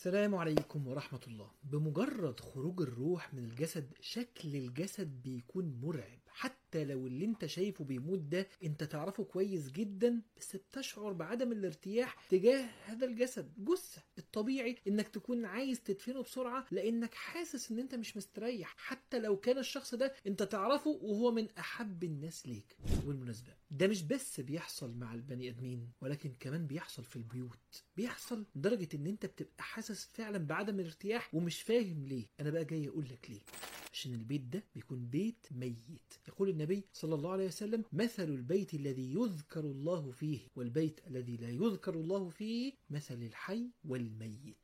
السلام عليكم ورحمة الله بمجرد خروج الروح من الجسد شكل الجسد بيكون مرعب حتى لو اللي انت شايفه بيموت ده انت تعرفه كويس جدا بس بتشعر بعدم الارتياح تجاه هذا الجسد جثة الطبيعي انك تكون عايز تدفنه بسرعة لانك حاسس ان انت مش مستريح حتى لو كان الشخص ده انت تعرفه وهو من احب الناس ليك بالمناسبة ده مش بس بيحصل مع البني ادمين ولكن كمان بيحصل في البيوت بيحصل لدرجة ان انت بتبقى حاسس فعلا بعدم الارتياح ومش فاهم ليه انا بقى جاي اقول لك ليه عشان البيت ده بيكون بيت ميت يقول النبي صلى الله عليه وسلم مثل البيت الذي يذكر الله فيه والبيت الذي لا يذكر الله فيه مثل الحي والميت